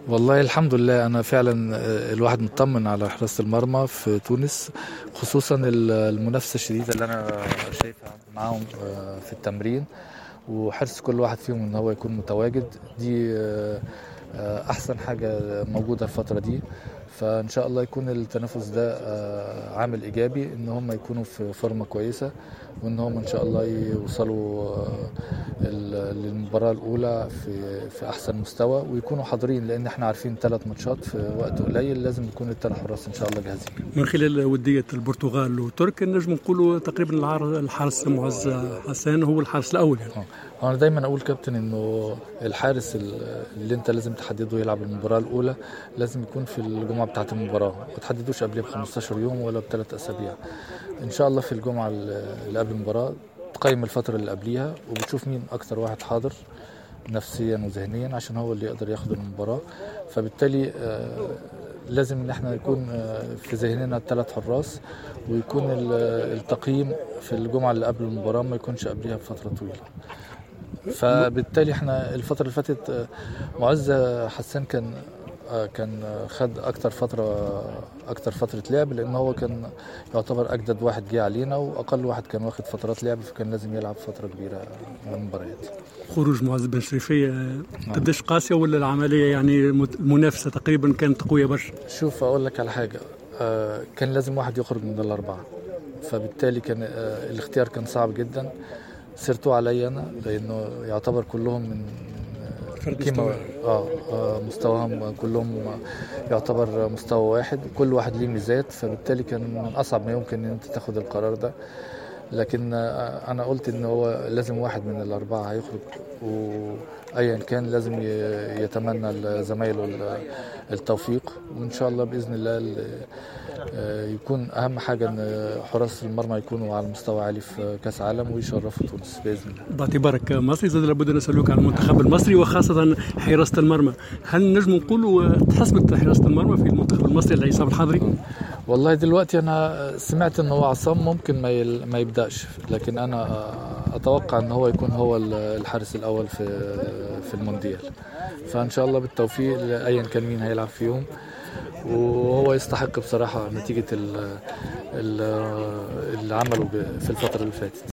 والله الحمد لله انا فعلا الواحد مطمن على حراسه المرمى في تونس خصوصا المنافسه الشديده اللي انا شايفها معاهم في التمرين وحرص كل واحد فيهم ان هو يكون متواجد دي احسن حاجه موجوده الفتره دي فان شاء الله يكون التنافس ده عامل ايجابي ان هم يكونوا في فورمه كويسه وان هم ان شاء الله يوصلوا للمباراه الاولى في في احسن مستوى ويكونوا حاضرين لان احنا عارفين ثلاث ماتشات في وقت قليل لازم يكون الثلاث حراس ان شاء الله جاهزين من خلال وديه البرتغال وتركيا نجم نقولوا تقريبا الحارس معز حسان هو الحارس الاول يعني. انا دايما اقول كابتن انه الحارس اللي انت لازم تحدده يلعب المباراه الاولى لازم يكون في الجمعه بتاعه المباراه ما تحددوش قبلها ب 15 يوم ولا بثلاث اسابيع ان شاء الله في الجمعه اللي قبل المباراه تقيم الفتره اللي قبليها وبتشوف مين اكتر واحد حاضر نفسيا وذهنيا عشان هو اللي يقدر ياخد المباراه فبالتالي لازم ان احنا يكون في ذهننا الثلاث حراس ويكون التقييم في الجمعه اللي قبل المباراه ما يكونش قبلها بفتره طويله فبالتالي احنا الفتره اللي فاتت معز حسان كان كان خد اكتر فتره اكتر فتره لعب لان هو كان يعتبر اجدد واحد جه علينا واقل واحد كان واخد فترات لعب فكان لازم يلعب فتره كبيره من المباريات خروج معز بن شريفيه قديش قاسيه ولا العمليه يعني المنافسه تقريبا كانت قويه برشا شوف اقول لك على حاجه كان لازم واحد يخرج من الاربعه فبالتالي كان الاختيار كان صعب جدا سرتوا علي انا لانه يعتبر كلهم من مستوى. آه, اه مستواهم كلهم يعتبر مستوى واحد كل واحد ليه ميزات فبالتالي كان من اصعب ما يمكن ان انت تاخد القرار ده لكن انا قلت ان هو لازم واحد من الاربعه هيخرج وايا كان لازم يتمنى لزمايله التوفيق وان شاء الله باذن الله يكون اهم حاجه ان حراس المرمى يكونوا على مستوى عالي في كاس عالم ويشرفوا تونس باذن الله. باعتبارك مصري زاد لابد ان نسالوك عن المنتخب المصري وخاصه حراسه المرمى، هل نجم نقولوا تحسبت حراسه المرمى في المنتخب المصري العصام الحضري؟ والله دلوقتي انا سمعت ان هو عصام ممكن ما ما يبداش لكن انا اتوقع ان هو يكون هو الحارس الاول في في المونديال فان شاء الله بالتوفيق ايا كان مين هيلعب فيهم وهو يستحق بصراحه نتيجه اللي عمله في الفتره اللي فاتت